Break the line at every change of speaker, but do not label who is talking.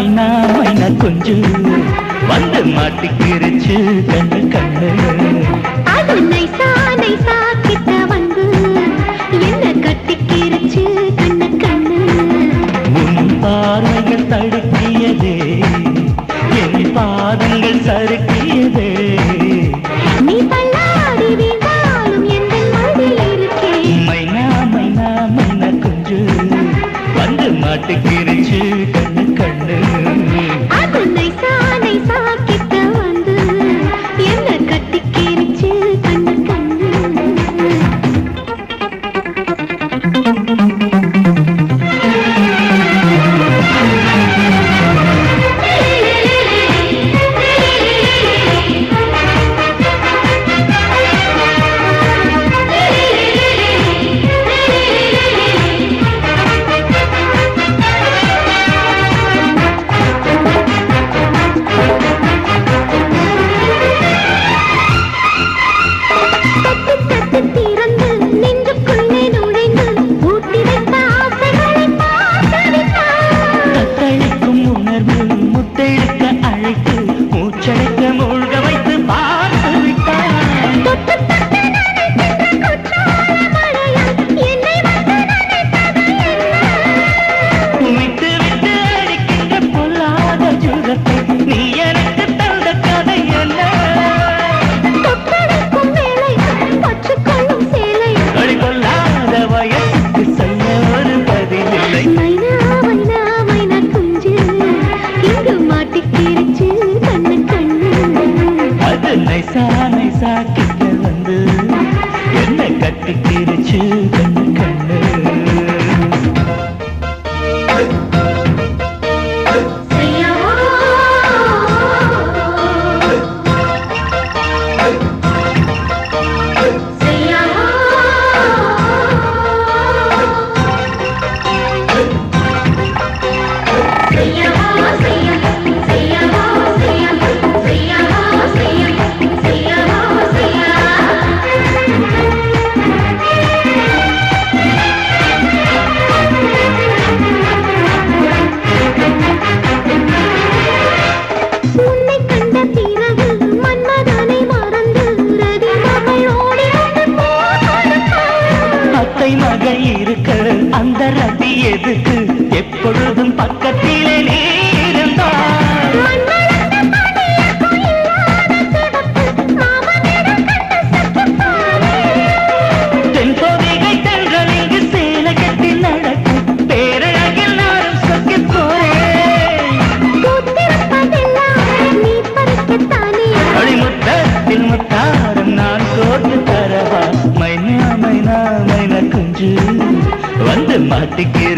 மைனா மைனா குஞ்சு வந்து மாட்டிக்கிருச்சு கண்ணு கண்ணு
அது நைசா நைசா கிட்ட வந்து என்ன கட்டிக்கிருச்சு கண்ணு கண்ணு
உன் பார்வைகள் தடுக்கியதே என் பாதங்கள் சறுக்கியதே
நீ தள்ளாடி வீழ்ந்தாலும் எந்த மடியில் இருக்கேன்
மைனா மைனா மைனா குஞ்சு வந்து மாட்டிக்கிருச்சு கண்ணு கண்ணு
அது நைசா நைசா கிட்ட வந்து என்ன கட்டிக்கிருச்சு கண்ணு கண்ணு தட்டு தட்டு திறந்து நெஞ்சுக்குள்ளே நுழைந்து பூட்டி வைத்த ஆசைகளை பார்த்து விட்டான்
தத்தளிக்கும் உணர்வு முத்தெடுக்க அழைத்து மூச்சடைக்க மூழ்க வைத்து பார்த்து விட்டான்
தொட்டு தொட்டு நனைக்கின்ற குற்றால மழையால் என்னை வந்து நனைத்தது என்ன?
விட்டு விட்டு அடிக்கின்ற பொல்லாத ஜுகத்தை நீ எனக்கு தந்த கதை என்ன
தொட்டடிக்கும் வேலை, பற்றுக்கொள்ளும் சேலை.
அடி கொள்ளாத வயசுக்கு சொல்ல ஒரு பதில் இல்லை
மைனா, மைனா, மைனா குஞ்சு, இங்கு மாட்டிக்கிருச்சு கண்ணு கண்ணு.
அது நைசா நைசா கிட்ட வந்து என்ன கட்டிக்கிருச்சு கண்ணு கண்ணு
உன்னை கண்ட பிறகு மன்மதனை மறந்து ரதி மகள் ஓடி வந்து போர் கொடுத்தாள்.
அத்தை மகள் இருக்க அந்த ரதி எதுக்கு எப்பொழுதும் பக்கத்திலே நீ இருந்தாய்
மண்மலர்ந்த பனியற்கும் இல்லாத சிவப்பு மாமனிடம் கண்ட சக்கிப்பாரே.
தென்பொதிகை தென்றல் இங்கு சேலை கட்டி நடக்கும் பேரழகில் நானும் சொக்கி போறேன்
பூத்திருப்பதெல்லாம் நீ பறிக்கத்தானே.
அடிமுத்தத்தில் முத்தாரம் நான் கோர்த்து தரவா மைனா மைனா மைனா குஞ்சு வந்து மாட்டிக்கு